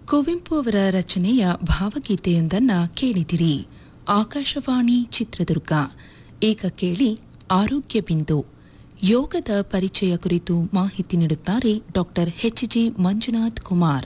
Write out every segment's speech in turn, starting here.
ಕುವೆಂಪು ಅವರ ರಚನೆಯ ಭಾವಗೀತೆಯೊಂದನ್ನು ಕೇಳಿದಿರಿ ಆಕಾಶವಾಣಿ ಚಿತ್ರದುರ್ಗ ಈಗ ಕೇಳಿ ಆರೋಗ್ಯ ಬಿಂದು ಯೋಗದ ಪರಿಚಯ ಕುರಿತು ಮಾಹಿತಿ ನೀಡುತ್ತಾರೆ doctor H G Manjunath Kumar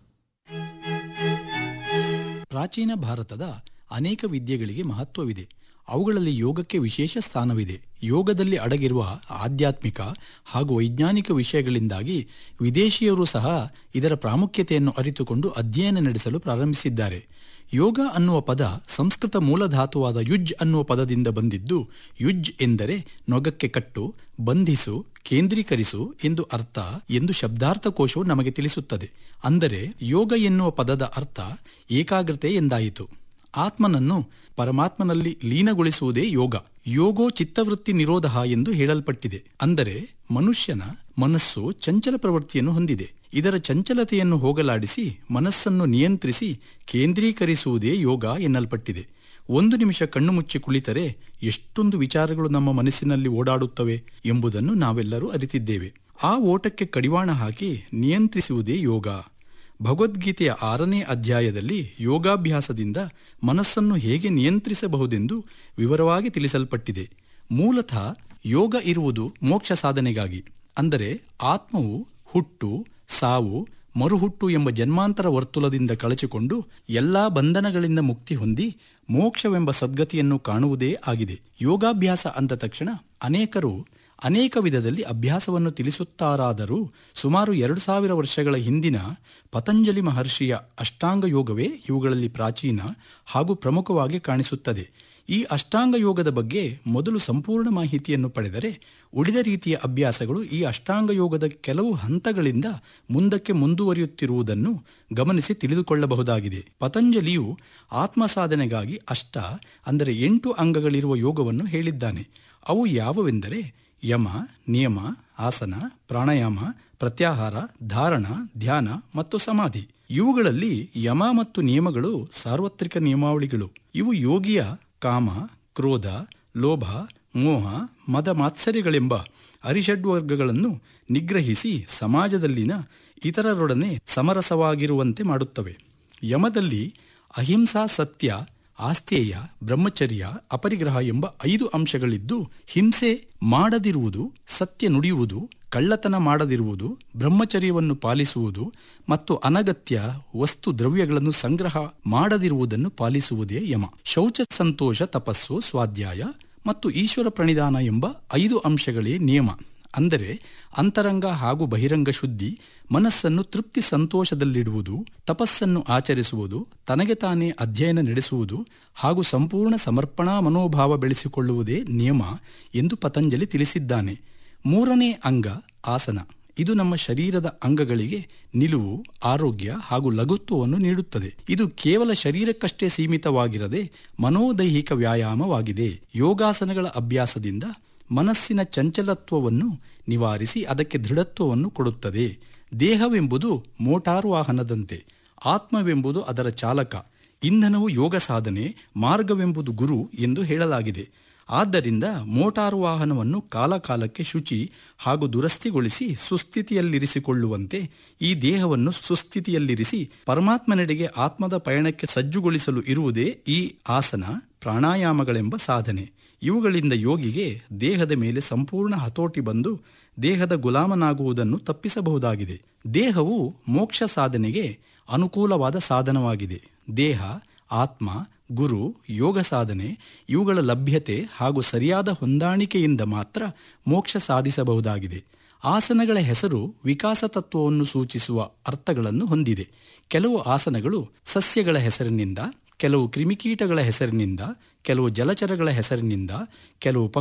ಪ್ರಾಚೀನ ಭಾರತದ ಅನೇಕ ವಿದ್ಯೆಗಳಿಗೆ ಮಹತ್ವವಿದೆ ಅವುಗಳಲ್ಲಿ ಯೋಗಕ್ಕೆ ವಿಶೇಷ ಸ್ಥಾನವಿದೆ ಯೋಗದಲ್ಲಿ ಅಡಗಿರುವ ಆಧ್ಯಾತ್ಮಿಕ ಹಾಗೂ ವೈಜ್ಞಾನಿಕ ವಿಷಯಗಳಿಂದಾಗಿ ವಿದೇಶಿಯರು ಸಹ ಇದರ ಪ್ರಾಮುಖ್ಯತೆಯನ್ನು ಅರಿತುಕೊಂಡು ಅಧ್ಯಯನ ನಡೆಸಲು ಪ್ರಾರಂಭಿಸಿದ್ದಾರೆ ಯೋಗ ಅನ್ನುವ ಪದ ಸಂಸ್ಕೃತ ಮೂಲಧಾತುವಾದ ಯುಜ್ ಅನ್ನುವ ಪದದಿಂದ ಬಂದಿದ್ದು ಯುಜ್ ಎಂದರೆ ನೊಗಕ್ಕೆ ಕಟ್ಟು ಬಂಧಿಸು ಕೇಂದ್ರೀಕರಿಸು ಎಂದು ಅರ್ಥ ಎಂದು ಶಬ್ದಾರ್ಥಕೋಶವು ನಮಗೆ ತಿಳಿಸುತ್ತದೆ ಅಂದರೆ ಯೋಗ ಎನ್ನುವ ಪದದ ಅರ್ಥ ಏಕಾಗ್ರತೆ ಎಂದಾಯಿತು ಆತ್ಮನನ್ನು ಪರಮಾತ್ಮನಲ್ಲಿ ಲೀನಗೊಳಿಸುವುದೇ ಯೋಗ ಯೋಗೋ ಚಿತ್ತವೃತ್ತಿ ನಿರೋಧ ಎಂದು ಹೇಳಲ್ಪಟ್ಟಿದೆ ಅಂದರೆ ಮನುಷ್ಯನ ಮನಸ್ಸು ಚಂಚಲ ಪ್ರವೃತ್ತಿಯನ್ನು ಹೊಂದಿದೆ ಇದರ ಚಂಚಲತೆಯನ್ನು ಹೋಗಲಾಡಿಸಿ ಮನಸ್ಸನ್ನು ನಿಯಂತ್ರಿಸಿ ಕೇಂದ್ರೀಕರಿಸುವುದೇ ಯೋಗ ಎನ್ನಲ್ಪಟ್ಟಿದೆ ಒಂದು ನಿಮಿಷ ಕಣ್ಣು ಮುಚ್ಚಿ ಕುಳಿತರೆ ಎಷ್ಟೊಂದು ವಿಚಾರಗಳು ನಮ್ಮ ಮನಸ್ಸಿನಲ್ಲಿ ಓಡಾಡುತ್ತವೆ ಎಂಬುದನ್ನು ನಾವೆಲ್ಲರೂ ಅರಿತಿದ್ದೇವೆ ಆ ಓಟಕ್ಕೆ ಕಡಿವಾಣ ಹಾಕಿ ನಿಯಂತ್ರಿಸುವುದೇ ಯೋಗ ಭಗವದ್ಗೀತೆಯ ಆರನೇ ಅಧ್ಯಾಯದಲ್ಲಿ ಯೋಗಾಭ್ಯಾಸದಿಂದ ಮನಸ್ಸನ್ನು ಹೇಗೆ ನಿಯಂತ್ರಿಸಬಹುದೆಂದು ವಿವರವಾಗಿ ತಿಳಿಸಲ್ಪಟ್ಟಿದೆ ಮೂಲತಃ ಯೋಗ ಇರುವುದು ಮೋಕ್ಷ ಸಾಧನೆಗಾಗಿ ಅಂದರೆ ಆತ್ಮವು ಹುಟ್ಟು ಸಾವು ಮರುಹುಟ್ಟು ಎಂಬ ಜನ್ಮಾಂತರ ವರ್ತುಲದಿಂದ ಕಳಚಿಕೊಂಡು ಎಲ್ಲಾ ಬಂಧನಗಳಿಂದ ಮುಕ್ತಿ ಹೊಂದಿ ಮೋಕ್ಷವೆಂಬ ಸದ್ಗತಿಯನ್ನು ಕಾಣುವುದೇ ಆಗಿದೆ ಯೋಗಾಭ್ಯಾಸ ಅಂದ ತಕ್ಷಣ ಅನೇಕರು ಅನೇಕ ವಿಧದಲ್ಲಿ ಅಭ್ಯಾಸವನ್ನು ತಿಳಿಸುತ್ತಾರಾದರೂ ಸುಮಾರು ಎರಡು ಸಾವಿರ ವರ್ಷಗಳ ಹಿಂದಿನ ಪತಂಜಲಿ ಮಹರ್ಷಿಯ ಅಷ್ಟಾಂಗ ಯೋಗವೇ ಇವುಗಳಲ್ಲಿ ಪ್ರಾಚೀನ ಹಾಗೂ ಪ್ರಮುಖವಾಗಿ ಕಾಣಿಸುತ್ತದೆ ಈ ಅಷ್ಟಾಂಗ ಯೋಗದ ಬಗ್ಗೆ ಮೊದಲು ಸಂಪೂರ್ಣ ಮಾಹಿತಿಯನ್ನು ಪಡೆದರೆ ಉಳಿದ ರೀತಿಯ ಅಭ್ಯಾಸಗಳು ಈ ಅಷ್ಟಾಂಗ ಯೋಗದ ಕೆಲವು ಹಂತಗಳಿಂದ ಮುಂದಕ್ಕೆ ಮುಂದುವರಿಯುತ್ತಿರುವುದನ್ನು ಗಮನಿಸಿ ತಿಳಿದುಕೊಳ್ಳಬಹುದಾಗಿದೆ ಪತಂಜಲಿಯು ಆತ್ಮ ಸಾಧನೆಗಾಗಿ ಅಷ್ಟ ಅಂದರೆ ಎಂಟು ಅಂಗಗಳಿರುವ ಯೋಗವನ್ನು ಹೇಳಿದ್ದಾನೆ ಅವು ಯಾವುವೆಂದರೆ ಯಮ ನಿಯಮ ಆಸನ ಪ್ರಾಣಾಯಾಮ ಪ್ರತ್ಯಾಹಾರ ಧಾರಣ ಧ್ಯಾನ ಮತ್ತು ಸಮಾಧಿ ಇವುಗಳಲ್ಲಿ ಯಮ ಮತ್ತು ನಿಯಮಗಳು ಸಾರ್ವತ್ರಿಕ ನಿಯಮಾವಳಿಗಳು ಇವು ಯೋಗಿಯ ಕಾಮ ಕ್ರೋಧ ಲೋಭ ಮೋಹ ಮದ ಮಾತ್ಸರ್ಯಗಳೆಂಬ ಅರಿಷಡ್ವರ್ಗಗಳನ್ನು ನಿಗ್ರಹಿಸಿ ಸಮಾಜದಲ್ಲಿನ ಇತರರೊಡನೆ ಸಮರಸವಾಗಿರುವಂತೆ ಮಾಡುತ್ತವೆ ಯಮದಲ್ಲಿ ಅಹಿಂಸಾ ಸತ್ಯ ಆಸ್ತೇಯ ಬ್ರಹ್ಮಚರ್ಯ ಅಪರಿಗ್ರಹ ಎಂಬ ಐದು ಅಂಶಗಳಿದ್ದು ಹಿಂಸೆ ಮಾಡದಿರುವುದು ಸತ್ಯ ನುಡಿಯುವುದು ಕಳ್ಳತನ ಮಾಡದಿರುವುದು ಬ್ರಹ್ಮಚರ್ಯವನ್ನು ಪಾಲಿಸುವುದು ಮತ್ತು ಅನಗತ್ಯ ವಸ್ತು ದ್ರವ್ಯಗಳನ್ನು ಸಂಗ್ರಹ ಮಾಡದಿರುವುದನ್ನು ಪಾಲಿಸುವುದೇ ಯಮ ಶೌಚ ಸಂತೋಷ ತಪಸ್ಸು ಸ್ವಾಧ್ಯಾಯ ಮತ್ತು ಈಶ್ವರ ಪ್ರಣಿಧಾನ ಎಂಬ ಐದು ಅಂಶಗಳೇ ನಿಯಮ ಅಂದರೆ ಅಂತರಂಗ ಹಾಗೂ ಬಹಿರಂಗ ಶುದ್ಧಿ ಮನಸ್ಸನ್ನು ತೃಪ್ತಿ ಸಂತೋಷದಲ್ಲಿಡುವುದು ತಪಸ್ಸನ್ನು ಆಚರಿಸುವುದು ತನಗೆ ತಾನೇ ಅಧ್ಯಯನ ನಡೆಸುವುದು ಹಾಗೂ ಸಂಪೂರ್ಣ ಸಮರ್ಪಣಾ ಮನೋಭಾವ ಬೆಳೆಸಿಕೊಳ್ಳುವುದೇ ನಿಯಮ ಎಂದು ಪತಂಜಲಿ ತಿಳಿಸಿದ್ದಾನೆ ಮೂರನೇ ಅಂಗ ಆಸನ ಇದು ನಮ್ಮ ಶರೀರದ ಅಂಗಗಳಿಗೆ ನಿಲುವು ಆರೋಗ್ಯ ಹಾಗೂ ಲಘುತ್ವವನ್ನು ನೀಡುತ್ತದೆ ಇದು ಕೇವಲ ಶರೀರಕ್ಕಷ್ಟೇ ಸೀಮಿತವಾಗಿರದೆ ಮನೋದೈಹಿಕ ವ್ಯಾಯಾಮವಾಗಿದೆ ಯೋಗಾಸನಗಳ ಅಭ್ಯಾಸದಿಂದ ಮನಸ್ಸಿನ ಚಂಚಲತ್ವವನ್ನು ನಿವಾರಿಸಿ ಅದಕ್ಕೆ ದೃಢತ್ವವನ್ನು ಕೊಡುತ್ತದೆ ದೇಹವೆಂಬುದು ಮೋಟಾರು ವಾಹನದಂತೆ ಆತ್ಮವೆಂಬುದು ಅದರ ಚಾಲಕ ಇಂಧನವು ಯೋಗ ಸಾಧನೆ ಮಾರ್ಗವೆಂಬುದು ಗುರು ಎಂದು ಹೇಳಲಾಗಿದೆ ಆದ್ದರಿಂದ ಮೋಟಾರು ವಾಹನವನ್ನು ಕಾಲಕಾಲಕ್ಕೆ ಶುಚಿ ಹಾಗೂ ದುರಸ್ತಿಗೊಳಿಸಿ ಸುಸ್ಥಿತಿಯಲ್ಲಿರಿಸಿಕೊಳ್ಳುವಂತೆ ಈ ದೇಹವನ್ನು ಸುಸ್ಥಿತಿಯಲ್ಲಿರಿಸಿ ಪರಮಾತ್ಮನೆಡೆಗೆ ಆತ್ಮದ ಪಯಣಕ್ಕೆ ಸಜ್ಜುಗೊಳಿಸಲು ಇರುವುದೇ ಈ ಆಸನ ಪ್ರಾಣಾಯಾಮಗಳೆಂಬ ಸಾಧನೆ ಇವುಗಳಿಂದ ಯೋಗಿಗೆ ದೇಹದ ಮೇಲೆ ಸಂಪೂರ್ಣ ಹತೋಟಿ ಬಂದು ದೇಹದ ಗುಲಾಮನಾಗುವುದನ್ನು ತಪ್ಪಿಸಬಹುದಾಗಿದೆ ದೇಹವು ಮೋಕ್ಷ ಸಾಧನೆಗೆ ಅನುಕೂಲವಾದ ಸಾಧನವಾಗಿದೆ ದೇಹ ಆತ್ಮ ಗುರು ಯೋಗ ಸಾಧನೆ ಇವುಗಳ ಲಭ್ಯತೆ ಹಾಗೂ ಸರಿಯಾದ ಹೊಂದಾಣಿಕೆಯಿಂದ ಮಾತ್ರ ಮೋಕ್ಷ ಸಾಧಿಸಬಹುದಾಗಿದೆ ಆಸನಗಳ ಹೆಸರು ವಿಕಾಸ ತತ್ವವನ್ನು ಸೂಚಿಸುವ ಅರ್ಥಗಳನ್ನು ಹೊಂದಿದೆ ಕೆಲವು ಆಸನಗಳು ಸಸ್ಯಗಳ ಹೆಸರಿನಿಂದ ಕೆಲವು ಕ್ರಿಮಿಕೀಟಗಳ ಹೆಸರಿನಿಂದ ಕೆಲವು ಜಲಚರಗಳ ಹೆಸರಿನಿಂದ ಕೆಲವು